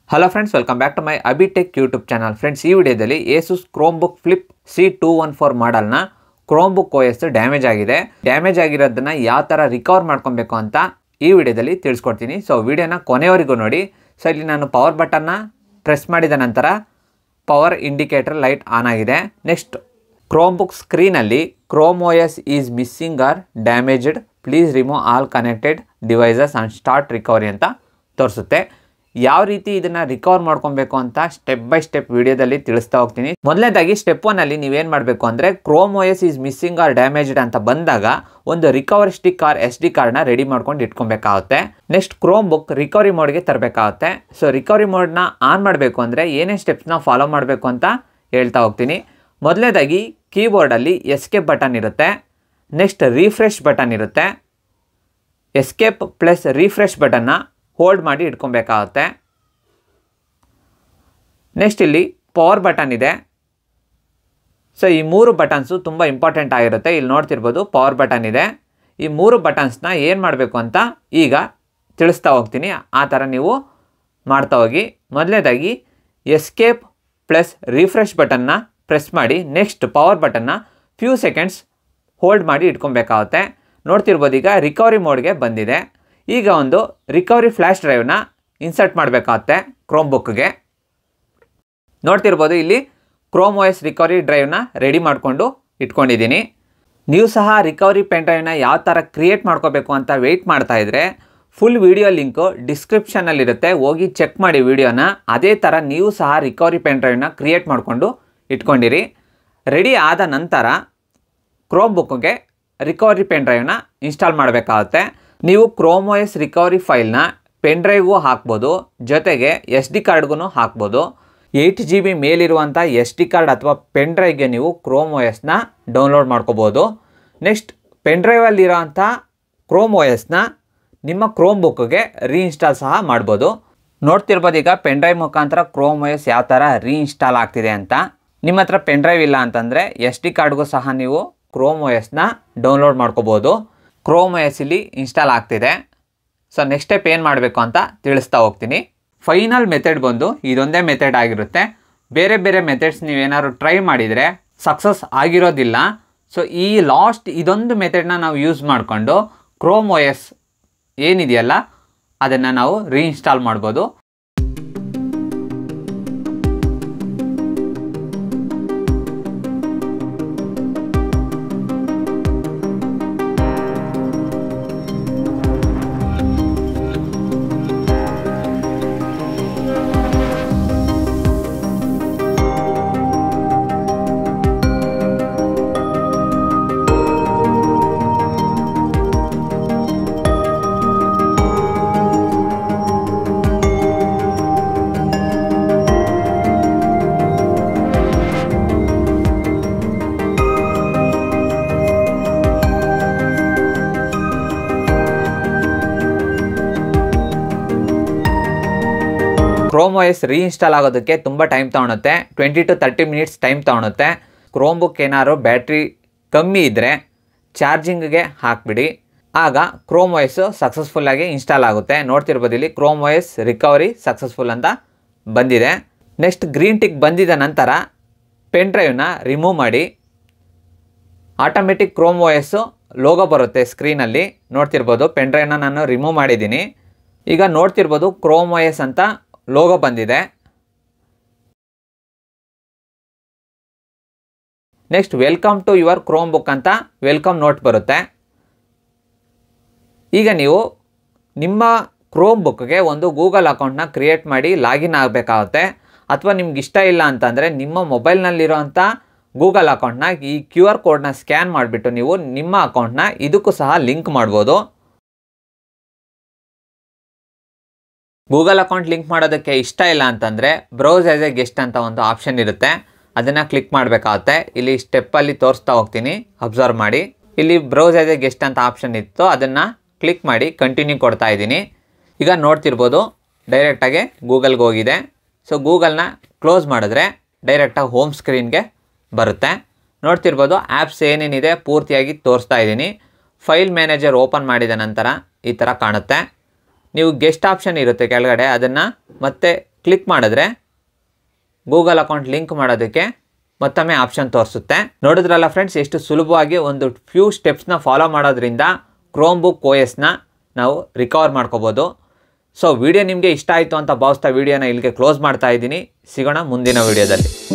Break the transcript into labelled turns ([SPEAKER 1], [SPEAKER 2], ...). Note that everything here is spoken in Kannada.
[SPEAKER 1] hello friends welcome back to my Abitech YouTube channel friends ಈ ವಿಡಿಯೋದಲ್ಲಿ Asus Chromebook flip C two one four ಮಾಡಲ್ನ Chromebook O S damage ಆಗಿದೆ ಡ್ಯಾಮೇಜ್ ಆಗಿರೋದನ್ನ ಯಾವ ಥರ ರಿಕವರ್ ಮಾಡ್ಕೊಬೇಕು ಅಂತ ಈ ವಿಡಿಯೋದಲ್ಲಿ ತಿಳಿಸ್ಕೊಡ್ತೀನಿ ಸೊ ವಿಡಿಯೋನ ಕೊನೆಯವರೆಗೂ ನೋಡಿ ಸೊ ಇಲ್ಲಿ ನಾನು ಪವರ್ ಬಟನ್ನ ಪ್ರೆಸ್ ಮಾಡಿದ ನಂತರ ಪವರ್ ಇಂಡಿಕೇಟರ್ ಲೈಟ್ ಆನ್ ಆಗಿದೆ ನೆಕ್ಸ್ಟ್ ಕ್ರೋಮ್ ಬುಕ್ ಸ್ಕ್ರೀನಲ್ಲಿ Chrome O S is missing or damaged please remove all connected devices and start recovery ಅಂತ ತೋರಿಸುತ್ತೆ ಯಾವ ರೀತಿ ಇದನ್ನು ರಿಕವರ್ ಮಾಡ್ಕೊಬೇಕು ಅಂತ ಸ್ಟೆಪ್ ಬೈ ಸ್ಟೆಪ್ ವಿಡಿಯೋದಲ್ಲಿ ತಿಳಿಸ್ತಾ ಹೋಗ್ತೀನಿ ಮೊದಲನೇದಾಗಿ ಸ್ಟೆಪ್ ಒನ್ನಲ್ಲಿ ನೀವೇನು ಮಾಡಬೇಕು ಅಂದರೆ Chrome O S is missing or damaged ಅಂತ ಬಂದಾಗ ಒಂದು recovery stick or S D ಕಾರ್ಡ್ನ ರೆಡಿ ಮಾಡ್ಕೊಂಡು ಇಟ್ಕೊಬೇಕಾಗುತ್ತೆ ನೆಕ್ಸ್ಟ್ ಕ್ರೋಮ್ ಬುಕ್ ರಿಕವರಿ ಮೋಡ್ಗೆ ತರಬೇಕಾಗುತ್ತೆ ಸೊ ರಿಕವರಿ ಮೋಡ್ನ ಆನ್ ಮಾಡಬೇಕು ಅಂದರೆ ಏನೇನು ಸ್ಟೆಪ್ಸ್ನ ಫಾಲೋ ಮಾಡಬೇಕು ಅಂತ ಹೇಳ್ತಾ ಹೋಗ್ತೀನಿ ಮೊದಲನೇದಾಗಿ ಕೀಬೋರ್ಡಲ್ಲಿ ಎಸ್ಕೇಪ್ ಬಟನ್ ಇರುತ್ತೆ ನೆಕ್ಸ್ಟ್ ರೀಫ್ರೆಶ್ ಬಟನ್ ಇರುತ್ತೆ ಎಸ್ಕೇಪ್ ಪ್ಲಸ್ ರೀಫ್ರೆಶ್ ಬಟನ್ನ ಹೋಲ್ಡ್ ಮಾಡಿ ಇಟ್ಕೊಬೇಕಾಗುತ್ತೆ ನೆಕ್ಸ್ಟ್ ಇಲ್ಲಿ ಪವರ್ ಬಟನ್ ಇದೆ ಸೊ ಈ ಮೂರು ಬಟನ್ಸು ತುಂಬ ಇಂಪಾರ್ಟೆಂಟ್ ಆಗಿರುತ್ತೆ ಇಲ್ಲಿ ನೋಡ್ತಿರ್ಬೋದು ಪವರ್ ಬಟನ್ ಇದೆ ಈ ಮೂರು ಬಟನ್ಸ್ನ ಏನು ಮಾಡಬೇಕು ಅಂತ ಈಗ ತಿಳಿಸ್ತಾ ಹೋಗ್ತೀನಿ ಆ ಥರ ನೀವು ಮಾಡ್ತಾ ಹೋಗಿ ಮೊದಲನೇದಾಗಿ ಎಸ್ಕೇಪ್ ಪ್ಲಸ್ ರಿಫ್ರೆಶ್ ಬಟನ್ನ ಪ್ರೆಸ್ ಮಾಡಿ ನೆಕ್ಸ್ಟ್ ಪವರ್ ಬಟನ್ನ ಫ್ಯೂ ಸೆಕೆಂಡ್ಸ್ ಹೋಲ್ಡ್ ಮಾಡಿ ಇಟ್ಕೊಬೇಕಾಗುತ್ತೆ ನೋಡ್ತಿರ್ಬೋದು ಈಗ ರಿಕವರಿ ಮೋಡ್ಗೆ ಬಂದಿದೆ ಈಗ ಒಂದು ರಿಕವರಿ ಫ್ಲ್ಯಾಶ್ ಡ್ರೈವ್ನ ಇನ್ಸರ್ಟ್ ಮಾಡಬೇಕಾಗುತ್ತೆ ಕ್ರೋಮ್ ಬುಕ್ಗೆ ನೋಡ್ತಿರ್ಬೋದು ಇಲ್ಲಿ ಕ್ರೋಮ್ ಓ ಎಸ್ ರಿಕವರಿ ಡ್ರೈವ್ನ ರೆಡಿ ಮಾಡಿಕೊಂಡು ಇಟ್ಕೊಂಡಿದ್ದೀನಿ ನೀವು ಸಹ ರಿಕವರಿ ಪೆನ್ ಡ್ರೈವ್ನ ಯಾವ ಥರ ಕ್ರಿಯೇಟ್ ಮಾಡ್ಕೋಬೇಕು ಅಂತ ವೆಯ್ಟ್ ಮಾಡ್ತಾ ಇದ್ರೆ ಫುಲ್ ವಿಡಿಯೋ ಲಿಂಕು ಡಿಸ್ಕ್ರಿಪ್ಷನಲ್ಲಿರುತ್ತೆ ಹೋಗಿ ಚೆಕ್ ಮಾಡಿ ವಿಡಿಯೋನ ಅದೇ ಥರ ನೀವು ಸಹ ರಿಕವರಿ ಪೆನ್ ಡ್ರೈವ್ನ ಕ್ರಿಯೇಟ್ ಮಾಡಿಕೊಂಡು ಇಟ್ಕೊಂಡಿರಿ ರೆಡಿ ಆದ ನಂತರ ಕ್ರೋಮ್ ಬುಕ್ಗೆ ರಿಕವರಿ ಪೆನ್ ಡ್ರೈವ್ನ ಇನ್ಸ್ಟಾಲ್ ಮಾಡಬೇಕಾಗುತ್ತೆ ನೀವು ಕ್ರೋಮ್ ಓ ಎಸ್ ರಿಕವರಿ ಫೈಲ್ನ ಪೆನ್ ಡ್ರೈವ್ಗೂ ಹಾಕ್ಬೋದು ಜೊತೆಗೆ ಎಸ್ ಡಿ ಕಾರ್ಡ್ಗೂ ಹಾಕ್ಬೋದು ಏಯ್ಟ್ ಜಿ ಬಿ ಮೇಲಿರುವಂಥ ಎಸ್ ಡಿ ಕಾರ್ಡ್ ಅಥವಾ ಪೆನ್ ಡ್ರೈವ್ಗೆ ನೀವು ಕ್ರೋಮ್ ಓ ಎಸ್ನ ಡೌನ್ಲೋಡ್ ಮಾಡ್ಕೋಬೋದು ನೆಕ್ಸ್ಟ್ ಪೆನ್ ಡ್ರೈವಲ್ಲಿರೋಂಥ ಕ್ರೋಮ್ ಓ ಎಸ್ನ ನಿಮ್ಮ ಕ್ರೋಮ್ ಬುಕ್ಗೆ ರೀಇನ್ಸ್ಟಾಲ್ ಸಹ ಮಾಡ್ಬೋದು ನೋಡ್ತಿರ್ಬೋದು ಈಗ ಪೆನ್ ಡ್ರೈವ್ ಮುಖಾಂತರ ಕ್ರೋಮ್ ಓ ಎಸ್ ಯಾವ ಥರ ರೀಇನ್ಸ್ಟಾಲ್ ಆಗ್ತಿದೆ ಅಂತ ನಿಮ್ಮ ಹತ್ರ ಪೆನ್ ಡ್ರೈವ್ ಇಲ್ಲ ಅಂತಂದರೆ ಎಸ್ ಡಿ ಕಾರ್ಡ್ಗೂ ಸಹ ನೀವು ಕ್ರೋಮ್ ಓ ಎಸ್ನ ಡೌನ್ಲೋಡ್ ಮಾಡ್ಕೋಬೋದು ಕ್ರೋಮ್ ಓ ಎಸ್ ಇಲ್ಲಿ ಇನ್ಸ್ಟಾಲ್ ಆಗ್ತಿದೆ ಸೊ ನೆಕ್ಸ್ಟ್ ಸ್ಟೆಪ್ ಏನು ಮಾಡಬೇಕು ಅಂತ ತಿಳಿಸ್ತಾ ಹೋಗ್ತೀನಿ ಫೈನಲ್ ಮೆಥಡ್ ಬಂದು ಇದೊಂದೇ ಮೆಥಡ್ ಆಗಿರುತ್ತೆ ಬೇರೆ ಬೇರೆ ಮೆಥಡ್ಸ್ ನೀವೇನಾದ್ರು ಟ್ರೈ ಮಾಡಿದರೆ ಸಕ್ಸಸ್ ಆಗಿರೋದಿಲ್ಲ ಸೊ ಈ ಲಾಸ್ಟ್ ಇದೊಂದು ಮೆಥಡ್ನ ನಾವು ಯೂಸ್ ಮಾಡಿಕೊಂಡು ಕ್ರೋಮ್ ಓ ಎಸ್ ಏನಿದೆಯಲ್ಲ ಅದನ್ನು ನಾವು ರೀಇನ್ಸ್ಟಾಲ್ ಮಾಡ್ಬೋದು ಕ್ರೋಮ್ ಓ ಎಸ್ ರೀಇನ್ಸ್ಟಾಲ್ ಆಗೋದಕ್ಕೆ ತುಂಬ ಟೈಮ್ ತೊಗೊಳುತ್ತೆ twenty to thirty minutes time ತೊಗೊಳುತ್ತೆ ಕ್ರೋಮ್ ಬುಕ್ ಏನಾದ್ರು ಬ್ಯಾಟ್ರಿ ಕಮ್ಮಿ ಇದ್ದರೆ ಚಾರ್ಜಿಂಗ್ಗೆ ಹಾಕಿಬಿಡಿ ಆಗ ಕ್ರೋಮ್ ಓ ಎಸ್ ಸಕ್ಸಸ್ಫುಲ್ಲಾಗಿ ಇನ್ಸ್ಟಾಲ್ ಆಗುತ್ತೆ ನೋಡ್ತಿರ್ಬೋದು ಇಲ್ಲಿ Chrome O S recovery successful ಅಂತ ಬಂದಿದೆ ನೆಕ್ಸ್ಟ್ ಗ್ರೀನ್ ಟಿಕ್ ಬಂದಿದ ನಂತರ ಪೆನ್ ಡ್ರೈವ್ನ ರಿಮೂವ್ ಮಾಡಿ automatic Chrome O S logo ಬರುತ್ತೆ ಸ್ಕ್ರೀನಲ್ಲಿ ನೋಡ್ತಿರ್ಬೋದು ಪೆನ್ ಡ್ರೈವ್ನ ನಾನು ರಿಮೂವ್ ಮಾಡಿದ್ದೀನಿ ಈಗ ನೋಡ್ತಿರ್ಬೋದು ಕ್ರೋಮ್ ಓ ಎಸ್ ಅಂತ ಲೋಗೋ ಬಂದಿದೆ next welcome to your Chromebook ಅಂತ ವೆಲ್ಕಮ್ ನೋಟ್ ಬರುತ್ತೆ ಈಗ ನೀವು ನಿಮ್ಮ ಕ್ರೋಮ್ ಬುಕ್ಗೆ ಒಂದು ಗೂಗಲ್ ಅಕೌಂಟ್ನ ಕ್ರಿಯೇಟ್ ಮಾಡಿ ಲಾಗಿನ್ ಆಗಬೇಕಾಗುತ್ತೆ ಅಥವಾ ನಿಮ್ಗೆ ಇಷ್ಟ ಇಲ್ಲ ಅಂತಂದರೆ ನಿಮ್ಮ ಮೊಬೈಲ್ನಲ್ಲಿರೋಂಥ ಗೂಗಲ್ ಅಕೌಂಟ್ನ ಈ ಕ್ಯೂ ಆರ್ ಕೋಡ್ನ ಸ್ಕ್ಯಾನ್ ಮಾಡಿಬಿಟ್ಟು ನೀವು ನಿಮ್ಮ ಅಕೌಂಟ್ನ ಇದಕ್ಕೂ ಸಹ ಲಿಂಕ್ ಮಾಡ್ಬೋದು ಗೂಗಲ್ ಅಕೌಂಟ್ ಲಿಂಕ್ ಮಾಡೋದಕ್ಕೆ ಇಷ್ಟ ಇಲ್ಲ ಅಂತಂದರೆ ಬ್ರೌಸ್ ಆ್ಯಸ್ ಎ ಗೆಸ್ಟ್ ಅಂತ ಒಂದು ಆಪ್ಷನ್ ಇರುತ್ತೆ ಅದನ್ನು ಕ್ಲಿಕ್ ಮಾಡಬೇಕಾಗುತ್ತೆ ಇಲ್ಲಿ ಸ್ಟೆಪ್ಪಲ್ಲಿ ತೋರಿಸ್ತಾ ಹೋಗ್ತೀನಿ ಅಬ್ಸರ್ವ್ ಮಾಡಿ ಇಲ್ಲಿ ಬ್ರೌಸ್ ಆ್ಯಸ್ ಎ ಗೆಸ್ಟ್ ಅಂತ ಆಪ್ಷನ್ ಇತ್ತು ಅದನ್ನು ಕ್ಲಿಕ್ ಮಾಡಿ ಕಂಟಿನ್ಯೂ ಕೊಡ್ತಾ ಇದ್ದೀನಿ ಈಗ ನೋಡ್ತಿರ್ಬೋದು ಡೈರೆಕ್ಟಾಗಿ ಗೂಗಲ್ಗೆ ಹೋಗಿದೆ ಸೊ ಗೂಗಲ್ನ ಕ್ಲೋಸ್ ಮಾಡಿದ್ರೆ ಡೈರೆಕ್ಟಾಗಿ ಹೋಮ್ ಸ್ಕ್ರೀನ್ಗೆ ಬರುತ್ತೆ ನೋಡ್ತಿರ್ಬೋದು ಆ್ಯಪ್ಸ್ ಏನೇನಿದೆ ಪೂರ್ತಿಯಾಗಿ ತೋರಿಸ್ತಾ ಇದ್ದೀನಿ ಫೈಲ್ ಮ್ಯಾನೇಜರ್ ಓಪನ್ ಮಾಡಿದ ನಂತರ ಈ ಥರ ಕಾಣುತ್ತೆ ನೀವು ಗೆಸ್ಟ್ ಆಪ್ಷನ್ ಇರುತ್ತೆ ಕೆಳಗಡೆ ಅದನ್ನು ಮತ್ತೆ ಕ್ಲಿಕ್ ಮಾಡಿದ್ರೆ ಗೂಗಲ್ ಅಕೌಂಟ್ ಲಿಂಕ್ ಮಾಡೋದಕ್ಕೆ ಮತ್ತೊಮ್ಮೆ ಆಪ್ಷನ್ ತೋರಿಸುತ್ತೆ ನೋಡಿದ್ರಲ್ಲ ಫ್ರೆಂಡ್ಸ್ ಎಷ್ಟು ಸುಲಭವಾಗಿ ಒಂದು ಫ್ಯೂ ಸ್ಟೆಪ್ಸ್ನ ಫಾಲೋ ಮಾಡೋದ್ರಿಂದ ಕ್ರೋಮ್ ಬುಕ್ ಓ ಎಸ್ನ ನಾವು ರಿಕವರ್ ಮಾಡ್ಕೋಬೋದು ಸೊ ವಿಡಿಯೋ ನಿಮಗೆ ಇಷ್ಟ ಆಯಿತು ಅಂತ ಭಾವಿಸ್ತಾ ವಿಡಿಯೋನ ಇಲ್ಲಿಗೆ ಕ್ಲೋಸ್ ಮಾಡ್ತಾ ಇದ್ದೀನಿ ಸಿಗೋಣ ಮುಂದಿನ ವಿಡಿಯೋದಲ್ಲಿ